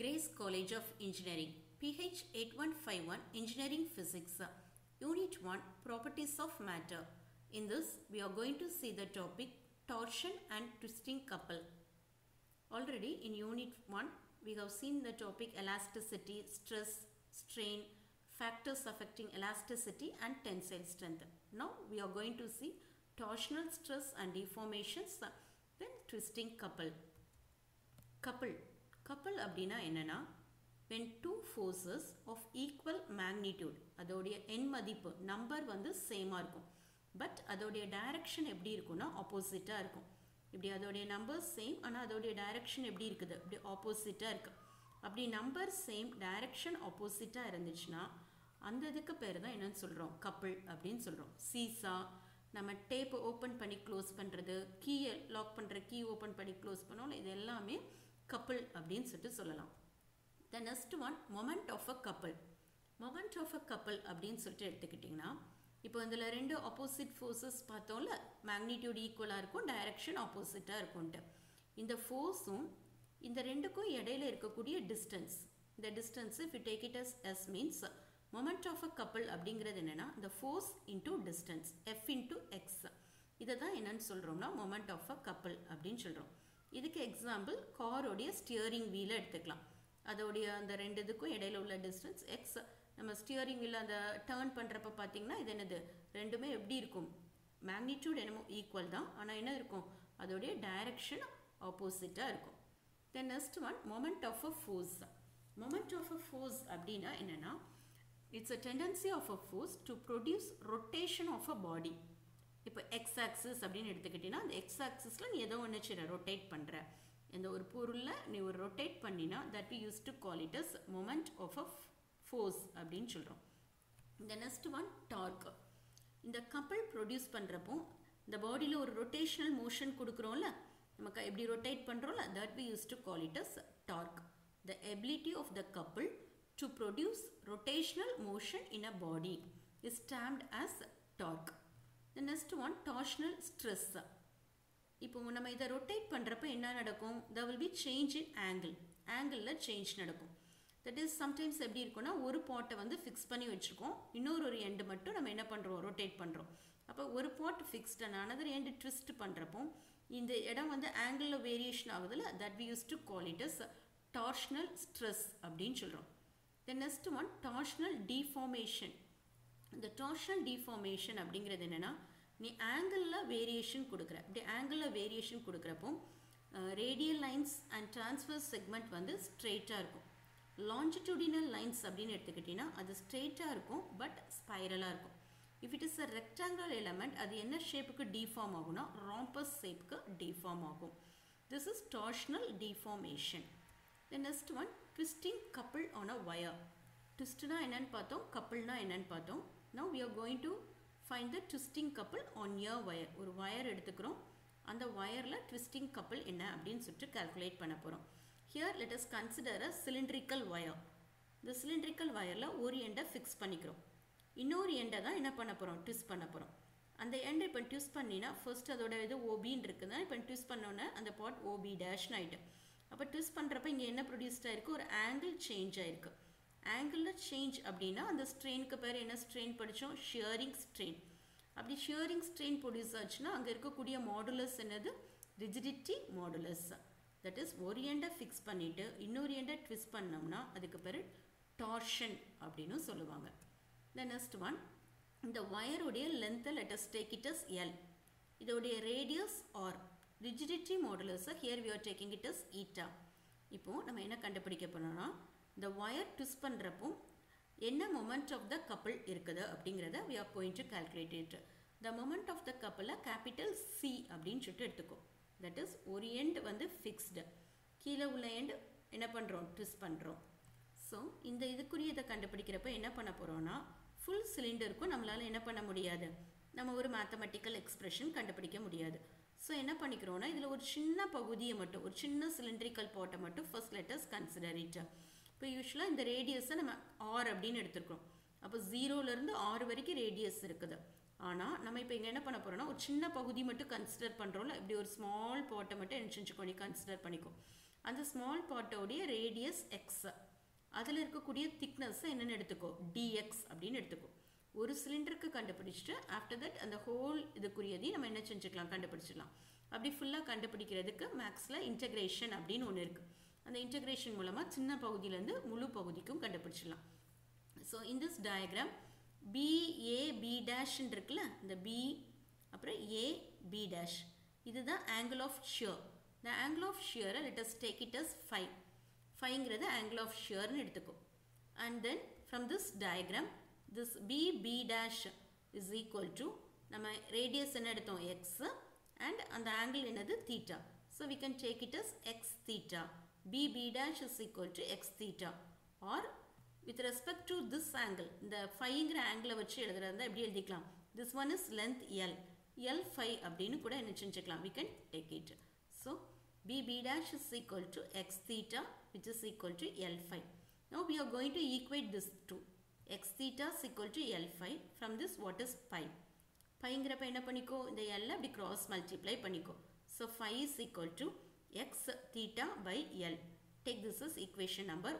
Grace College of Engineering, PH 8151 Engineering Physics, Unit 1 Properties of Matter. In this, we are going to see the topic torsion and twisting couple. Already in Unit 1, we have seen the topic elasticity, stress, strain, factors affecting elasticity and tensile strength. Now, we are going to see torsional stress and deformations, then twisting couple. couple couple அப்படின்னா என்னன்னா when two forces of equal magnitude அதோடைய எண் மதிப்பு number வந்து சேமாக இருக்கும் but அதோடைய direction எப்படி இருக்கும்னா ஆப்போசிட்டாக இருக்கும் இப்படி அதோடைய நம்பர் சேம் ஆனால் அதோடைய டைரக்ஷன் எப்படி இருக்குது இப்படி ஆப்போசிட்டாக இருக்கு அப்படி நம்பர் சேம் டைரக்ஷன் ஆப்போசிட்டாக இருந்துச்சுன்னா அந்த இதுக்கு பேர் தான் என்னன்னு சொல்கிறோம் கப்பிள் அப்படின்னு சொல்கிறோம் சீசா நம்ம டேப் ஓப்பன் பண்ணி க்ளோஸ் பண்ணுறது கீயை லாக் பண்ணுற கீ ஓப்பன் பண்ணி க்ளோஸ் பண்ணோம் இது எல்லாமே கப்பிள் அப்படின்னு சொல்லிட்டு சொல்லலாம் the next one moment of a couple moment of a couple அப்படின்னு சொல்லிட்டு எடுத்துக்கிட்டிங்கன்னா இப்போ இதில் ரெண்டு ஆப்போசிட் ஃபோர்ஸஸ் பார்த்தோம்ல மேக்னிடியூட் ஈக்குவலாக இருக்கும் டைரக்ஷன் ஆப்போசிட்டாக இருக்கும்ன்ட்டு இந்த ஃபோர்ஸும் இந்த ரெண்டுக்கும் இடையில இருக்கக்கூடிய டிஸ்டன்ஸ் இந்த distance if you take it as S means moment of a couple அப்படிங்கிறது என்னென்னா இந்த force into distance F into X இதை தான் என்னன்னு சொல்கிறோம்னா மொமெண்ட் ஆஃப் அ கப்பிள் அப்படின்னு சொல்கிறோம் இதுக்கு எக்ஸாம்பிள் காரோடைய ஸ்டியரிங் வீலை எடுத்துக்கலாம் அதோடைய அந்த ரெண்டு இதுக்கும் இடையில உள்ள டிஸ்டன்ஸ் எக்ஸ் நம்ம ஸ்டியரிங் வீல் அந்த டேர்ன் பண்ணுறப்ப பார்த்தீங்கன்னா இது என்னது ரெண்டுமே எப்படி இருக்கும் மேக்னிடியூட் என்னமோ ஈக்குவல் தான் ஆனால் என்ன இருக்கும் அதோடைய டைரக்ஷன் ஆப்போசிட்டாக இருக்கும் then next one moment of a force moment of a force அப்படின்னா என்னென்னா it's a tendency of a force to produce rotation of a body இப்போ எக்ஸ் ஆக்சிஸ் அப்படின்னு எடுத்துக்கிட்டிங்கன்னா அந்த எக்ஸ் ஆக்சிஸில் நீ ஏதோ ஒன்று சின்ன ரொட்டேட் பண்ணுற இந்த ஒரு பொருளில் நீ ஒரு ரொட்டேட் பண்ணினா that we use to call it as moment of a force அப்படின்னு சொல்கிறோம் இந்த நெக்ஸ்ட் ஒன் டார்க் இந்த கப்பல் ப்ரொடியூஸ் பண்ணுறப்போ இந்த பாடியில் ஒரு ரொட்டேஷனல் மோஷன் கொடுக்குறோம்ல நமக்கு எப்படி ரொட்டேட் பண்ணுறோம்ல that we use to call it as torque the ability of the couple to produce rotational motion in a body is termed as torque the next one torsional stress இப்போ நம்ம இதை rotate பண்ணுறப்ப என்ன நடக்கும் the will be change in angle ஆங்கிளில் change நடக்கும் that is sometimes எப்படி இருக்கும்னா ஒரு பாட்டை வந்து ஃபிக்ஸ் பண்ணி வச்சுருக்கோம் இன்னொரு ஒரு எண்டு மட்டும் நம்ம என்ன பண்ணுறோம் ரொட்டேட் பண்ணுறோம் அப்போ ஒரு part fixed and another end twist பண்ணுறப்போ இந்த இடம் வந்து ஆங்கிளில் வேரியேஷன் ஆகுதுல்ல that we use to call it is torsional stress அப்படின்னு சொல்கிறோம் then next one torsional deformation இந்த டார்ஷனல் டிஃபார்மேஷன் அப்படிங்கிறது என்னென்னா நீ ஆங்கிளில் வேரியேஷன் கொடுக்குற இப்படி ஆங்கிளில் வேரியேஷன் கொடுக்குறப்போ radial lines and transfer segment வந்து ஸ்ட்ரெயிட்டாக இருக்கும் லாஞ்சிடியூடினல் லைன்ஸ் அப்படின்னு எடுத்துக்கிட்டிங்கன்னா அது ஸ்ட்ரெயிட்டாக இருக்கும் பட் ஸ்பைரலாக இருக்கும் if it is a rectangular element அது என்ன ஷேப்புக்கு டிஃபார்ம் ஆகும்னா ராம்பஸ் ஷேப்புக்கு டிஃபார்ம் ஆகும் this is torsional deformation the next one twisting couple on a wire ட்விஸ்ட்னா என்னன்னு பார்த்தோம் கப்பிள்னா என்னன்னு பார்த்தோம் now we are going to find the twisting couple on ear wire ஒரு ஒயர் எடுத்துக்கிறோம் அந்த ஒயரில் ட்விஸ்டிங் கப்பிள் என்ன அப்படின்னு சொல்லிட்டு கால்குலேட் பண்ண போகிறோம் here let us consider a cylindrical wire இந்த சிலிண்ட்ரிக்கல் ஒயரில் ஒரு எண்டை ஃபிக்ஸ் பண்ணிக்கிறோம் இன்னொரு எண்டை தான் என்ன பண்ண போகிறோம் ட்விஸ்ட் பண்ண போகிறோம் அந்த எண்டை இப்போ ட்விஸ்ட் பண்ணினா ஃபர்ஸ்ட் அதோட இது ஓபின்னு இருக்குதுன்னா இப்போ ட்விஸ்ட் பண்ணோன்னே அந்த பாட் ஓபி டேஷ்னு ஆகிட்டு அப்போ ட்விஸ்ட் பண்ணுறப்ப இங்கே என்ன ப்ரொடியூஸ்ட் ஆயிருக்கு ஒரு ஆங்கிள் சேஞ்ச் ஆயிருக்கு ஆங்கிளில் சேஞ்ச் அப்படின்னா அந்த ஸ்ட்ரெயினுக்கு பேர் என்ன ஸ்ட்ரெயின் படித்தோம் ஷியரிங் ஸ்ட்ரெயின் அப்படி ஷியரிங் ஸ்ட்ரெயின் ப்ரொடியூஸ் ஆச்சுன்னா அங்கே இருக்கக்கூடிய மாடுலஸ் என்னது ரிஜிடிட்டி மாடுலஸ் தட் இஸ் ஒரு எண்டை ஃபிக்ஸ் பண்ணிவிட்டு இன்னொரு எண்டை ட்விஸ்ட் பண்ணோம்னா அதுக்கு பேர் டார்ஷன் அப்படின்னு சொல்லுவாங்க த நெக்ஸ்ட் ஒன் இந்த ஒயருடைய லென்த்தை let's take it as L இதோடைய ரேடியஸ் ஆர் ரிஜிடிட்டி மாடுலஸை here we are taking it as eta இப்போது நம்ம என்ன கண்டுபிடிக்க போனோம்னா இந்த ஒயர் ட்விஸ்ட் பண்ணுறப்போ என்ன மொமெண்ட் ஆஃப் த கப்பிள் இருக்குது அப்படிங்கிறத we are going to calculate it the moment of the கப்பிளை கேபிட்டல் சி அப்படின்னு சொல்லிட்டு எடுத்துக்கோ தட் இஸ் ஒரு எண்ட் வந்து ஃபிக்ஸ்டு கீழே உள்ள எண்ட் என்ன பண்ணுறோம் ட்விஸ்ட் பண்ணுறோம் ஸோ இந்த இதுக்குரியதை கண்டுபிடிக்கிறப்ப என்ன பண்ண போகிறோம்னா ஃபுல் சிலிண்டருக்கும் நம்மளால் என்ன பண்ண முடியாது நம்ம ஒரு மேத்தமெட்டிக்கல் எக்ஸ்ப்ரெஷன் கண்டுபிடிக்க முடியாது ஸோ என்ன பண்ணிக்கிறோன்னா இதில் ஒரு சின்ன பகுதியை மட்டும் ஒரு சின்ன சிலிண்ட்ரிக்கல் பாட்டை மட்டும் ஃபர்ஸ்ட் லெட்டர்ஸ் கன்சிடர் இட் இப்போ யூஸ்வலாக இந்த ரேடியஸை நம்ம ஆர் அப்படின்னு எடுத்துருக்கோம் அப்போ ஜீரோலேருந்து ஆறு வரைக்கும் ரேடியஸ் இருக்குது ஆனால் நம்ம இப்போ இங்கே என்ன பண்ண போகிறோம்னா ஒரு சின்ன பகுதி மட்டும் கன்சிடர் பண்ணுறோம்ல இப்படி ஒரு ஸ்மால் பாட்டை மட்டும் என்ன செஞ்சுக்கோ நீ கன்சிடர் பண்ணிக்கோ அந்த ஸ்மால் பார்ட்டோடைய ரேடியஸ் எக்ஸ் அதில் இருக்கக்கூடிய திக்னஸ் என்னென்னு எடுத்துக்கோ டிஎக்ஸ் அப்படின்னு எடுத்துக்கோ ஒரு சிலிண்டருக்கு கண்டுபிடிச்சிட்டு ஆஃப்டர் தட் அந்த ஹோல் இதுக்குரியதையும் நம்ம என்ன செஞ்சுக்கலாம் கண்டுபிடிச்சிடலாம் அப்படி ஃபுல்லாக கண்டுபிடிக்கிறதுக்கு மேக்ஸில் இன்டகிரேஷன் அப்படின்னு ஒன்று இருக்குது அந்த இன்டகிரேஷன் மூலமாக சின்ன பகுதியிலேருந்து முழு பகுதிக்கும் கண்டுபிடிச்சிடலாம் so in this diagram BA B டேஷ்ன்னு இருக்குல்ல இந்த பி அப்புறம் ஏ பி டேஷ் இதுதான் ஆங்கிள் ஆஃப் ஷியர் இந்த ஆங்கிள் ஆஃப் ஷியரை let's take it as phi ஃபைங்கிறது ஆங்கிள் ஆஃப் ஷியர்னு எடுத்துக்கோ and then from this diagram this B B dash is equal to நம்ம ரேடியஸ் என்ன எடுத்தோம் எக்ஸ் அண்ட் அந்த ஆங்கிள் என்னது theta so we can take it as x theta B B dash is equal to x theta or with respect to this angle இந்த ஃபைங்கிற ஆங்கிளை வச்சு எழுதுறதா எப்படி எழுதிக்கலாம் this one is length L L phi அப்படின்னு கூட என்ன செஞ்சுக்கலாம் we can take it so B B dash is equal to x theta which is equal to L phi no we are going to equate this two x theta is equal to L phi from this what is phi பைங்கிறப்ப என்ன பண்ணிக்கோ இந்த எல்லை அப்படி cross multiply பண்ணிக்கோ so phi is equal to x theta by L take this is equation number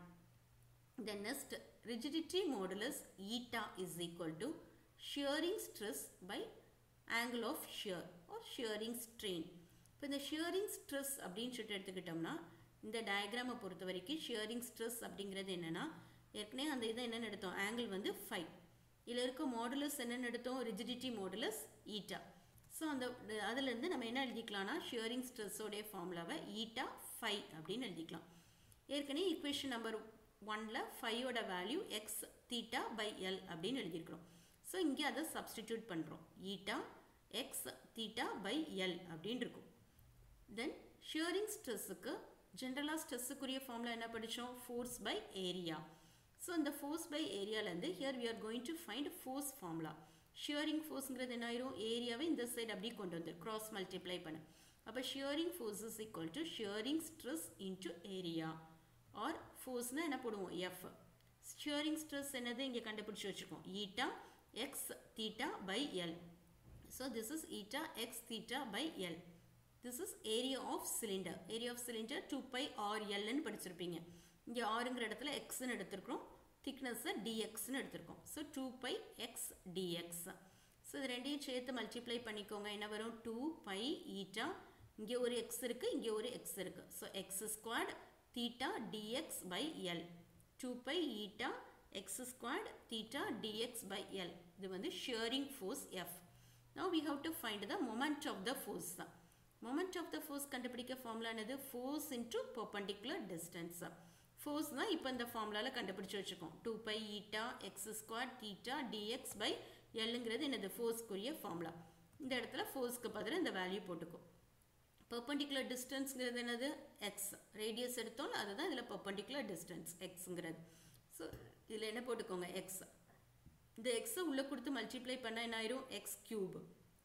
1 the next rigidity modulus eta is equal to shearing stress by angle of shear or shearing strain இப்போ இந்த shearing stress அப்படின்னு சொல்லிட்டு எடுத்துக்கிட்டோம்னா இந்த டயக்ராமை பொறுத்த வரைக்கும் shearing stress அப்படிங்கிறது என்னென்னா ஏற்கனவே அந்த இதை என்னென்னு எடுத்தோம் ஆங்கிள் வந்து ஃபைவ் இதில் இருக்க மாடுலஸ் என்னென்னு எடுத்தோம் ரிஜிடிட்டி மாடுலஸ் ஈட்டா ஸோ அந்த அதுலேருந்து நம்ம என்ன எழுதிக்கலாம்னா ஷியரிங் ஸ்ட்ரெஸ்ஸோடைய ஃபார்முலாவை ஈட்டா ஃபைவ் அப்படின்னு எழுதிக்கலாம் ஏற்கனவே இக்குவேஷன் நம்பர் ஒனில் ஃபைவோட value x theta by L அப்படின்னு எழுதியிருக்கிறோம் ஸோ இங்கே அதை சப்ஸ்டிடியூட் பண்ணுறோம் eta x theta by L அப்படின்னு இருக்கும் தென் ஷியரிங் ஸ்ட்ரெஸ்ஸுக்கு ஜென்ரலாக ஸ்ட்ரெஸ்ஸுக்குரிய ஃபார்முலா என்ன படித்தோம் ஃபோர்ஸ் பை ஏரியா ஸோ இந்த ஃபோர்ஸ் பை ஏரியாலேருந்து here we are going to find force formula shearing ஃபோர்ஸுங்கிறது என்ன ஆயிரும் ஏரியாவை இந்த சைடு அப்படியே கொண்டு வந்து கிராஸ் மல்டிப்ளை பண்ணு அப்போ shearing force is equal to shearing stress into area or ஃபோர்ஸ்னால் என்ன போடுவோம் எஃப் ஷியரிங் ஸ்ட்ரெஸ் என்னது இங்கே கண்டுபிடிச்சி வச்சுக்கோம் eta x theta by L so this is eta x theta by L this is area of cylinder area of cylinder two pi R எல்னு படிச்சிருப்பீங்க இங்கே ஆறுங்கிற இடத்துல எக்ஸ்ன்னு எடுத்திருக்கிறோம் திக்னஸ்ஸை டிஎக்ஸ்னு எடுத்திருக்கோம் so two pi x dx so இது ரெண்டையும் சேர்த்து மல்டிப்ளை பண்ணிக்கோங்க என்ன வரும் டூ பை ஈட்டா இங்கே ஒரு எக்ஸ் இருக்குது இங்கே ஒரு எக்ஸ் இருக்குது so x squared theta dx by L two pi eta x squared theta dx by L இது வந்து shearing force F now we have to find the moment of the force தான் moment of the force கண்டுபிடிக்க formula என்னது force into perpendicular distance force தான் இப்போ இந்த ஃபார்முலாவில் கண்டுபிடிச்சி வச்சுக்கோம் two pi eta x square theta dx by எல்லுங்கிறது என்னது ஃபோர்ஸ்க்குரிய ஃபார்முலா இந்த இடத்துல ஃபோர்ஸ்க்கு பதிலாக இந்த வேல்யூ போட்டுக்கோ பர்பண்டிகுலர் டிஸ்டன்ஸ்ங்கிறது என்னது எக்ஸ் ரேடியஸ் எடுத்தோம் அதுதான் இதில் பர்பண்டிகுலர் டிஸ்டன்ஸ் எக்ஸுங்கிறது ஸோ இதில் என்ன போட்டுக்கோங்க எக்ஸ் இந்த எக்ஸை உள்ளே கொடுத்து மல்டிப்ளை பண்ணால் என்ன ஆயிரும் x cube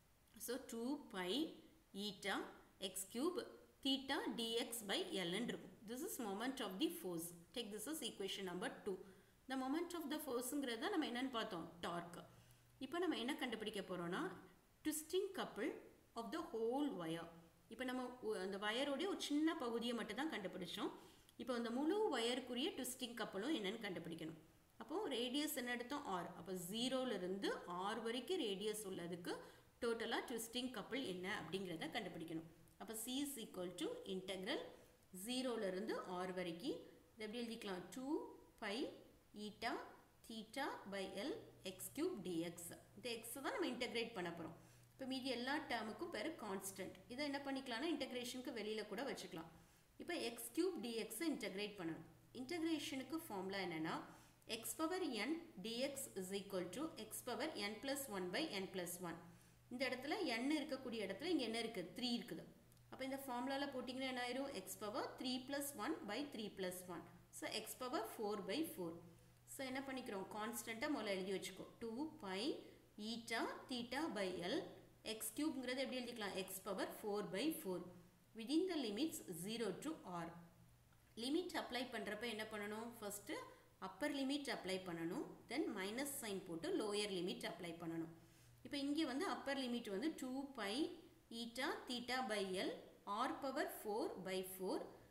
so two pi eta x cube theta dx by எல்னு இருக்கும் this is moment of the force take this is equation number two இந்த மொமெண்ட் ஆஃப் த ஃபோர்ஸுங்கிறத நம்ம என்னென்னு பார்த்தோம் டார்க் இப்போ நம்ம என்ன கண்டுபிடிக்க போகிறோம்னா twisting couple of the whole wire இப்போ நம்ம அந்த வயரோடைய ஒரு சின்ன பகுதியை மட்டும் தான் கண்டுபிடிச்சோம் இப்போ அந்த முழு வயருக்குரிய ட்விஸ்டிங் கப்பலும் என்னென்னு கண்டுபிடிக்கணும் அப்போது ரேடியஸ் என்ன எடுத்தோம் ஆர் அப்போ ஜீரோலேருந்து ஆர் வரைக்கும் ரேடியஸ் உள்ளதுக்கு டோட்டலாக ட்விஸ்டிங் கப்பிள் என்ன அப்படிங்கிறத கண்டுபிடிக்கணும் அப்போ C is equal to integral ஜீரோலேருந்து ஆர் வரைக்கும் இது எப்படி எழுதிக்கலாம் two pi eta theta by L x cube dx இந்த எக்ஸ் தான் நம்ம இன்டெகிரேட் பண்ண போகிறோம் இப்போ மீதி எல்லா டேர்முக்கும் பேர் கான்ஸ்டன்ட் இதை என்ன பண்ணிக்கலாம்னா இன்டெகிரேஷனுக்கு வெளியில் கூட வச்சுக்கலாம் இப்போ எக்ஸ் கியூப் டிஎக்ஸை இன்டெகிரேட் பண்ணணும் இன்டெகிரேஷனுக்கு ஃபார்முலா என்னென்னா x power n dx is equal to x power n plus one by n plus one இந்த இடத்துல என் இருக்கக்கூடிய இடத்துல இங்கே என்ன இருக்குது த்ரீ இருக்குது அப்போ இந்த ஃபார்முலாவில் போட்டிங்கன்னா என்ன ஆயிரும் x power three plus one by three plus one so x power four by four so என்ன பண்ணிக்கிறோம் கான்ஸ்டண்ட்டாக முதல்ல எழுதி வச்சுக்கோ two pi eta theta by L x கியூப்ங்கிறது எப்படி எழுதிக்கலாம் x power four by four within the limits zero to R limit apply பண்ணுறப்ப என்ன பண்ணணும் ஃபஸ்ட்டு அப்பர் லிமிட் அப்ளை பண்ணணும் தென் மைனஸ் சைன் போட்டு லோயர் லிமிட் அப்ளை பண்ணணும் இப்போ இங்கே வந்து அப்பர் லிமிட் வந்து two pi eta theta by L R power four by four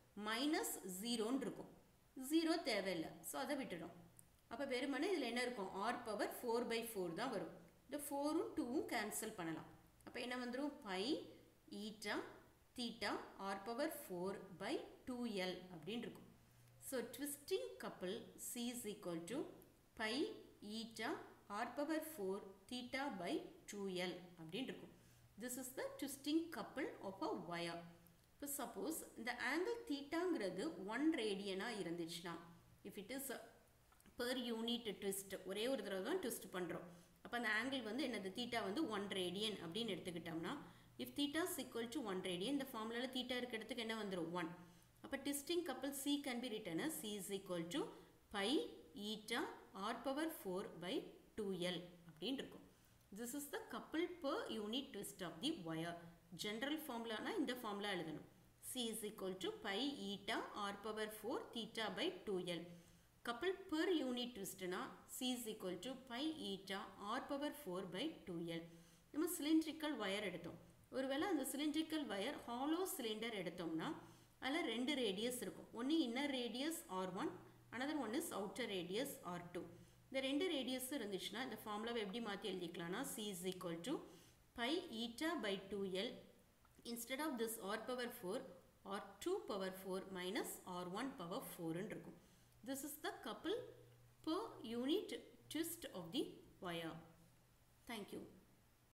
minus ஜீரோன்னு இருக்கும் ஜீரோ தேவையில்லை ஸோ அதை விட்டுடும் அப்போ வெறுமனே இதில் என்ன இருக்கும் R power four by four தான் வரும் இந்த ஃபோரும் டூவும் கேன்சல் பண்ணலாம் அப்போ என்ன வந்துடும் pi eta theta R power four by two L அப்படின்னு இருக்கும் so twisting couple C is equal to pi eta R power four theta by two L அப்படின்னு இருக்கும் this is the twisting couple of a wire இப்போ suppose இந்த angle தீட்டாங்கிறது one ரேடியனாக இருந்துச்சுன்னா if it is per unit twist ஒரே ஒரு தடவை தான் ட்விஸ்ட் பண்ணுறோம் அப்போ அந்த ஆங்கிள் வந்து என்னது தீட்டா வந்து ஒன் ரேடியன் அப்படின்னு எடுத்துக்கிட்டோம்னா if theta equal to one radian இந்த ஃபார்முலாவில் தீட்டா இருக்க இடத்துக்கு என்ன வந்துடும் ஒன் அப்போ twisting couple C can be written C is equal to pi eta R power four by two L அப்படின்னு இருக்கும் this is the couple per unit twist of the wire general ஃபார்முலானா இந்த formula எழுதணும் C is equal to pi eta R power four theta by two L couple per unit ட்விஸ்ட்னா C is equal to pi eta R power four by two L நம்ம cylindrical wire எடுத்தோம் ஒருவேளை அந்த cylindrical wire hollow cylinder எடுத்தோம்னா அதில் ரெண்டு radius இருக்கும் ஒன்று inner radius R one another one is outer radius R two இந்த ரெண்டு ரேடியஸும் இருந்துச்சுன்னா இந்த ஃபார்முலாவை எப்படி மாற்றி எழுதிக்கலாம்னா C is equal to pi eta by two L instead of this R power four R two power four minus R one power ஃபோர்னு இருக்கும் This is the couple per unit twist of the wire. Thank you.